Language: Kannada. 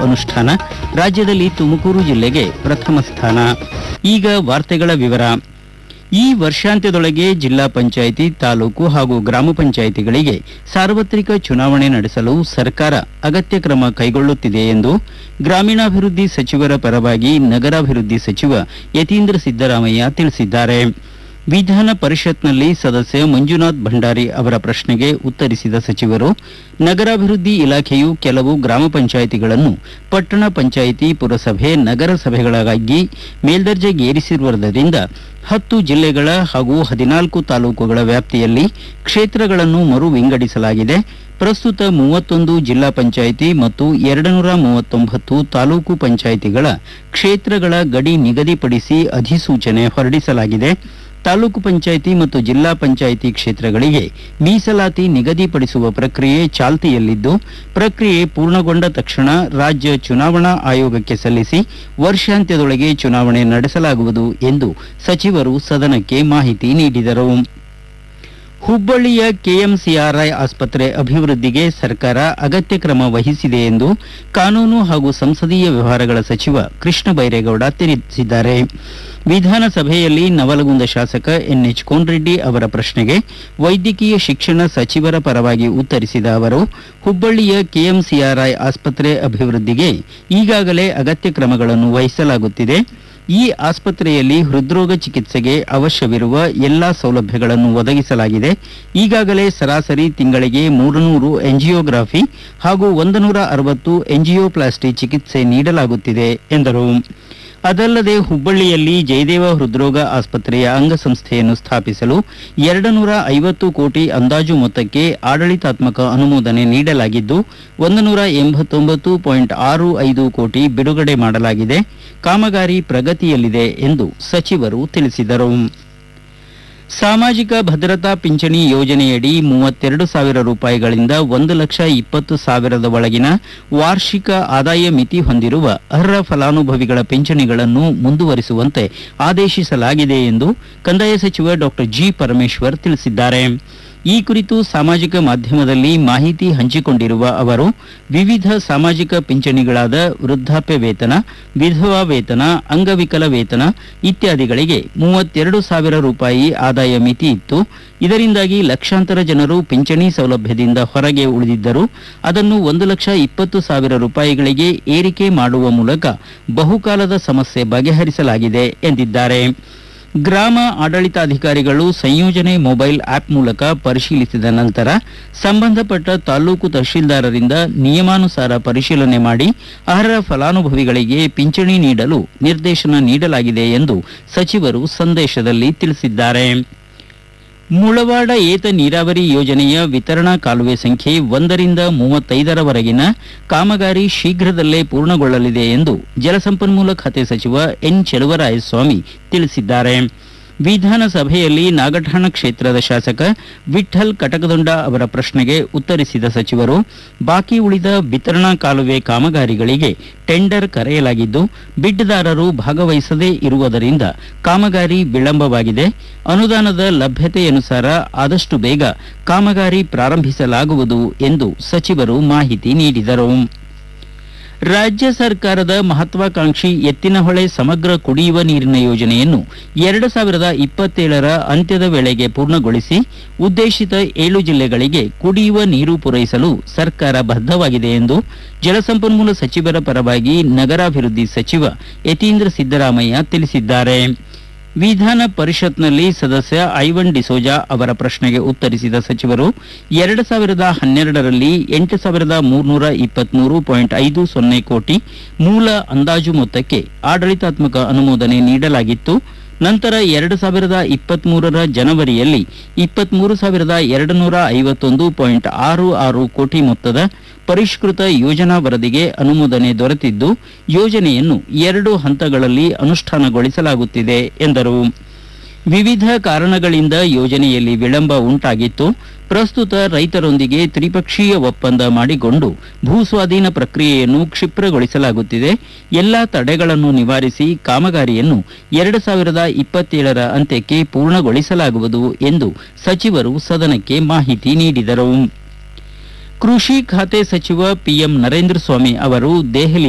ಅನುಷ್ಠಾನ ರಾಜ್ಯದಲ್ಲಿ ತುಮಕೂರು ಜಿಲ್ಲೆಗೆ ಪ್ರಥಮ ಸ್ಥಾನ ಈಗ ವಾರ್ತೆಗಳ ವಿವರ ಈ ವರ್ಷಾಂತ್ಯದೊಳಗೆ ಜಿಲ್ಲಾ ಪಂಚಾಯಿತಿ ತಾಲೂಕು ಹಾಗೂ ಗ್ರಾಮ ಪಂಚಾಯಿತಿಗಳಿಗೆ ಸಾರ್ವತ್ರಿಕ ಚುನಾವಣೆ ನಡೆಸಲು ಸರ್ಕಾರ ಅಗತ್ಯ ಕ್ರಮ ಕೈಗೊಳ್ಳುತ್ತಿದೆ ಎಂದು ಗ್ರಾಮೀಣಾಭಿವೃದ್ಧಿ ಸಚಿವರ ಪರವಾಗಿ ನಗರಾಭಿವೃದ್ಧಿ ಸಚಿವ ಯತೀಂದ್ರ ಸಿದ್ದರಾಮಯ್ಯ ತಿಳಿಸಿದ್ದಾರೆ ವಿಧಾನ ಪರಿಷತ್ನಲ್ಲಿ ಸದಸ್ಯ ಮಂಜುನಾಥ್ ಭಂಡಾರಿ ಅವರ ಪ್ರಶ್ನೆಗೆ ಉತ್ತರಿಸಿದ ಸಚಿವರು ನಗರಾಭಿವೃದ್ಧಿ ಇಲಾಖೆಯು ಕೆಲವು ಗ್ರಾಮ ಪಂಚಾಯಿತಿಗಳನ್ನು ಪಟ್ಟಣ ಪಂಚಾಯಿತಿ ಪುರಸಭೆ ನಗರಸಭೆಗಳಾಗಿ ಮೇಲ್ದರ್ಜೆಗೇರಿಸಿರುವುದರಿಂದ ಹತ್ತು ಜಿಲ್ಲೆಗಳ ಹಾಗೂ ಹದಿನಾಲ್ಕು ತಾಲೂಕುಗಳ ವ್ಯಾಪ್ತಿಯಲ್ಲಿ ಕ್ಷೇತ್ರಗಳನ್ನು ಮರು ವಿಂಗಡಿಸಲಾಗಿದೆ ಪ್ರಸ್ತುತ ಮೂವತ್ತೊಂದು ಜಿಲ್ಲಾ ಪಂಚಾಯಿತಿ ಮತ್ತು ಎರಡುನೂರ ಮೂವತ್ತೊಂಬತ್ತು ತಾಲೂಕು ಪಂಚಾಯಿತಿಗಳ ಕ್ಷೇತ್ರಗಳ ಗಡಿ ನಿಗದಿಪಡಿಸಿ ಅಧಿಸೂಚನೆ ಹೊರಡಿಸಲಾಗಿದೆ ತಾಲೂಕು ಪಂಚಾಯಿತಿ ಮತ್ತು ಜಿಲ್ಲಾ ಪಂಚಾಯಿತಿ ಕ್ಷೇತ್ರಗಳಿಗೆ ಮೀಸಲಾತಿ ನಿಗದಿಪಡಿಸುವ ಪ್ರಕ್ರಿಯೆ ಚಾಲ್ತಿಯಲ್ಲಿದ್ದು ಪ್ರಕ್ರಿಯೆ ಪೂರ್ಣಗೊಂಡ ತಕ್ಷಣ ರಾಜ್ಯ ಚುನಾವಣಾ ಆಯೋಗಕ್ಕೆ ಸಲ್ಲಿಸಿ ವರ್ಷಾಂತ್ಯದೊಳಗೆ ಚುನಾವಣೆ ನಡೆಸಲಾಗುವುದು ಎಂದು ಸಚಿವರು ಸದನಕ್ಕೆ ಮಾಹಿತಿ ನೀಡಿದರು ಹುಬ್ಬಳ್ಳಿಯ ಕೆಎಂಸಿಆರ್ಐ ಆಸ್ಪತ್ರೆ ಅಭಿವೃದ್ಧಿಗೆ ಸರ್ಕಾರ ಅಗತ್ಯ ಕ್ರಮ ವಹಿಸಿದೆ ಎಂದು ಕಾನೂನು ಹಾಗೂ ಸಂಸದೀಯ ವ್ಯವಹಾರಗಳ ಸಚಿವ ಕೃಷ್ಣ ಬೈರೇಗೌಡ ತಿಳಿಸಿದ್ದಾರೆ ವಿಧಾನಸಭೆಯಲ್ಲಿ ನವಲಗುಂದ ಶಾಸಕ ಎನ್ಎಚ್ ಕೋನರೆಡ್ಡಿ ಅವರ ಪ್ರಶ್ನೆಗೆ ವೈದ್ಯಕೀಯ ಶಿಕ್ಷಣ ಸಚಿವರ ಪರವಾಗಿ ಉತ್ತರಿಸಿದ ಅವರು ಹುಬ್ಬಳ್ಳಿಯ ಕೆಎಂಸಿಆರ್ಐ ಆಸ್ಪತ್ರೆ ಅಭಿವೃದ್ಧಿಗೆ ಈಗಾಗಲೇ ಅಗತ್ಯ ಕ್ರಮಗಳನ್ನು ವಹಿಸಲಾಗುತ್ತಿದೆ ಈ ಆಸ್ಪತ್ರೆಯಲ್ಲಿ ಹೃದ್ರೋಗ ಚಿಕಿತ್ಸೆಗೆ ಅವಶ್ಯವಿರುವ ಎಲ್ಲಾ ಸೌಲಭ್ಯಗಳನ್ನು ಒದಗಿಸಲಾಗಿದೆ ಈಗಾಗಲೇ ಸರಾಸರಿ ತಿಂಗಳಿಗೆ ಮೂರುನೂರು ಎಂಜಿಯೋಗ್ರಾಫಿ ಹಾಗೂ ಒಂದು ನೂರ ಅರವತ್ತು ಎಂಜಿಯೋಪ್ಲಾಸ್ಟಿ ಚಿಕಿತ್ಸೆ ನೀಡಲಾಗುತ್ತಿದೆ ಎಂದರು ಅದಲ್ಲದೆ ಹುಬ್ಬಳ್ಳಿಯಲ್ಲಿ ಜಯದೇವ ಹೃದ್ರೋಗ ಆಸ್ಪತ್ರೆಯ ಅಂಗಸಂಸ್ಥೆಯನ್ನು ಸ್ಥಾಪಿಸಲು ಎರಡು ನೂರ ಐವತ್ತು ಕೋಟಿ ಅಂದಾಜು ಮೊತ್ತಕ್ಕೆ ಆಡಳಿತಾತ್ಮಕ ಅನುಮೋದನೆ ನೀಡಲಾಗಿದ್ದು ಒಂದು ನೂರ ಎಂಬತ್ತೊಂಬತ್ತು ಪಾಯಿಂಟ್ ಆರು ಐದು ಕೋಟಿ ಬಿಡುಗಡೆ ಮಾಡಲಾಗಿದೆ ಕಾಮಗಾರಿ ಪ್ರಗತಿಯಲ್ಲಿದೆ ಎಂದು ಸಚಿವರು ತಿಳಿಸಿದರು ಸಾಮಾಜಿಕ ಭದ್ರತಾ ಪಿಂಚಣಿ ಯೋಜನೆಯಡಿ ಮೂವತ್ತೆರಡು ಸಾವಿರ ರೂಪಾಯಿಗಳಿಂದ ಒಂದು ಲಕ್ಷ ಇಪ್ಪತ್ತು ಸಾವಿರದ ಒಳಗಿನ ವಾರ್ಷಿಕ ಆದಾಯ ಮಿತಿ ಹೊಂದಿರುವ ಅರ್ಹ ಫಲಾನುಭವಿಗಳ ಪಿಂಚಣಿಗಳನ್ನು ಮುಂದುವರಿಸುವಂತೆ ಆದೇಶಿಸಲಾಗಿದೆ ಎಂದು ಕಂದಾಯ ಸಚಿವ ಡಾಕ್ಟರ್ ಜಿ ಪರಮೇಶ್ವರ್ ತಿಳಿಸಿದ್ದಾರೆ ಈ ಕುರಿತು ಸಾಮಾಜಿಕ ಮಾಧ್ಯಮದಲ್ಲಿ ಮಾಹಿತಿ ಹಂಚಿಕೊಂಡಿರುವ ಅವರು ವಿವಿಧ ಸಾಮಾಜಿಕ ಪಿಂಚಣಿಗಳಾದ ವೃದ್ಧಾಪ್ಯ ವೇತನ ವಿಧವಾ ವೇತನ ಅಂಗವಿಕಲ ವೇತನ ಇತ್ಯಾದಿಗಳಿಗೆ ಮೂವತ್ತೆರಡು ಸಾವಿರ ರೂಪಾಯಿ ಆದಾಯ ಮಿತಿ ಇತ್ತು ಇದರಿಂದಾಗಿ ಲಕ್ಷಾಂತರ ಜನರು ಪಿಂಚಣಿ ಸೌಲಭ್ಯದಿಂದ ಹೊರಗೆ ಉಳಿದಿದ್ದರು ಅದನ್ನು ಒಂದು ಲಕ್ಷ ಇಪ್ಪತ್ತು ಸಾವಿರ ರೂಪಾಯಿಗಳಿಗೆ ಏರಿಕೆ ಮಾಡುವ ಮೂಲಕ ಬಹುಕಾಲದ ಸಮಸ್ಯೆ ಬಗೆಹರಿಸಲಾಗಿದೆ ಎಂದಿದ್ದಾರೆ ಗ್ರಾಮ ಆಡಳಿತಾಧಿಕಾರಿಗಳು ಸಂಯೋಜನೆ ಮೊಬೈಲ್ ಆಪ್ ಮೂಲಕ ಪರಿಶೀಲಿಸಿದ ನಂತರ ಸಂಬಂಧಪಟ್ಟ ತಾಲೂಕು ತಹಶೀಲ್ದಾರರಿಂದ ನಿಯಮಾನುಸಾರ ಪರಿಶೀಲನೆ ಮಾಡಿ ಅರ್ಹ ಫಲಾನುಭವಿಗಳಿಗೆ ಪಿಂಚಣಿ ನೀಡಲು ನಿರ್ದೇಶನ ನೀಡಲಾಗಿದೆ ಎಂದು ಸಚಿವರು ಸಂದೇಶದಲ್ಲಿ ತಿಳಿಸಿದ್ದಾರೆ ಮುಳವಾಡ ಏತ ನೀರಾವರಿ ಯೋಜನೆಯ ವಿತರಣಾ ಕಾಲುವೆ ಸಂಖ್ಯೆ ಒಂದರಿಂದ ಮೂವತ್ತೈದರವರೆಗಿನ ಕಾಮಗಾರಿ ಶೀಘ್ರದಲ್ಲೇ ಪೂರ್ಣಗೊಳ್ಳಲಿದೆ ಎಂದು ಜಲಸಂಪನ್ಮೂಲ ಖಾತೆ ಸಚಿವ ಎನ್ ಚೆಲುವರಾಯಸ್ವಾಮಿ ತಿಳಿಸಿದ್ದಾರೆ ವಿಧಾನಸಭೆಯಲ್ಲಿ ನಾಗಠಾಣ ಕ್ಷೇತ್ರದ ಶಾಸಕ ವಿಠಲ್ ಕಟಕದೊಂಡ ಅವರ ಪ್ರಶ್ನೆಗೆ ಉತ್ತರಿಸಿದ ಸಚಿವರು ಬಾಕಿ ಉಳಿದ ವಿತರಣಾ ಕಾಲುವೆ ಕಾಮಗಾರಿಗಳಿಗೆ ಟೆಂಡರ್ ಕರೆಯಲಾಗಿದ್ದು ಬಿಡ್ದಾರರು ಭಾಗವಹಿಸದೇ ಇರುವುದರಿಂದ ಕಾಮಗಾರಿ ವಿಳಂಬವಾಗಿದೆ ಅನುದಾನದ ಲಭ್ಯತೆಯನುಸಾರ ಆದಷ್ಟು ಬೇಗ ಕಾಮಗಾರಿ ಪ್ರಾರಂಭಿಸಲಾಗುವುದು ಎಂದು ಸಚಿವರು ಮಾಹಿತಿ ನೀಡಿದರು ರಾಜ್ಯ ಸರ್ಕಾರದ ಮಹತ್ವಾಕಾಂಕ್ಷಿ ಎತ್ತಿನಹೊಳೆ ಸಮಗ್ರ ಕುಡಿಯುವ ನೀರಿನ ಯೋಜನೆಯನ್ನು ಎರಡು ಸಾವಿರದ ಇಪ್ಪತ್ತೇಳರ ಅಂತ್ಯದ ವೇಳೆಗೆ ಪೂರ್ಣಗೊಳಿಸಿ ಉದ್ದೇಶಿತ ಏಳು ಜಿಲ್ಲೆಗಳಿಗೆ ಕುಡಿಯುವ ನೀರು ಪೂರೈಸಲು ಸರ್ಕಾರ ಬದ್ಧವಾಗಿದೆ ಎಂದು ಜಲಸಂಪನ್ಮೂಲ ಸಚಿವರ ಪರವಾಗಿ ನಗರಾಭಿವೃದ್ಧಿ ಸಚಿವ ಯತೀಂದ್ರ ಸಿದ್ದರಾಮಯ್ಯ ತಿಳಿಸಿದ್ದಾರೆ ವಿಧಾನ ಪರಿಷತ್ನಲ್ಲಿ ಸದಸ್ಯ ಐವನ್ ಡಿಸೋಜಾ ಅವರ ಪ್ರಶ್ನೆಗೆ ಉತ್ತರಿಸಿದ ಸಚಿವರು ಎರಡು ಸಾವಿರದ ಹನ್ನೆರಡರಲ್ಲಿ ಎಂಟು ಸಾವಿರದ ಮೂರ್ನೂರ ಇಪ್ಪತ್ಮೂರು ಪಾಯಿಂಟ್ ಐದು ಸೊನ್ನೆ ಕೋಟಿ ಮೂಲ ಅಂದಾಜು ಮೊತ್ತಕ್ಕೆ ಆಡಳಿತಾತ್ಮಕ ಅನುಮೋದನೆ ನೀಡಲಾಗಿತ್ತು ನಂತರ ಎರಡು ಸಾವಿರದ ಇಪ್ಪತ್ಮೂರರ ಜನವರಿಯಲ್ಲಿ ಇಪ್ಪತ್ಮೂರು ಸಾವಿರದ ಎರಡು ನೂರ ಐವತ್ತೊಂದು ಪಾಯಿಂಟ್ ಆರು ಆರು ಕೋಟಿ ಮೊತ್ತದ ಪರಿಷ್ಕೃತ ಯೋಜನಾ ವರದಿಗೆ ಅನುಮೋದನೆ ದೊರೆತಿದ್ದು ಯೋಜನೆಯನ್ನು ಎರಡು ಹಂತಗಳಲ್ಲಿ ಅನುಷ್ಠಾನಗೊಳಿಸಲಾಗುತ್ತಿದೆ ಎಂದರು ವಿವಿಧ ಕಾರಣಗಳಿಂದ ಯೋಜನೆಯಲ್ಲಿ ವಿಳಂಬ ಉಂಟಾಗಿತ್ತು ಪ್ರಸ್ತುತ ರೈತರೊಂದಿಗೆ ತ್ರಿಪಕ್ಷೀಯ ಒಪ್ಪಂದ ಮಾಡಿಕೊಂಡು ಭೂಸ್ವಾಧೀನ ಪ್ರಕ್ರಿಯೆಯನ್ನು ಕ್ಷಿಪ್ರಗೊಳಿಸಲಾಗುತ್ತಿದೆ ಎಲ್ಲಾ ತಡೆಗಳನ್ನು ನಿವಾರಿಸಿ ಕಾಮಗಾರಿಯನ್ನು ಎರಡು ಸಾವಿರದ ಇಪ್ಪತ್ತೇಳರ ಅಂತ್ಯಕ್ಕೆ ಪೂರ್ಣಗೊಳಿಸಲಾಗುವುದು ಎಂದು ಸಚಿವರು ಸದನಕ್ಕೆ ಮಾಹಿತಿ ನೀಡಿದರು ಕೃಷಿ ಖಾತೆ ಸಚಿವ ಪಿಎಂ ನರೇಂದ್ರ ಸ್ವಾಮಿ ಅವರು ದೆಹಲಿ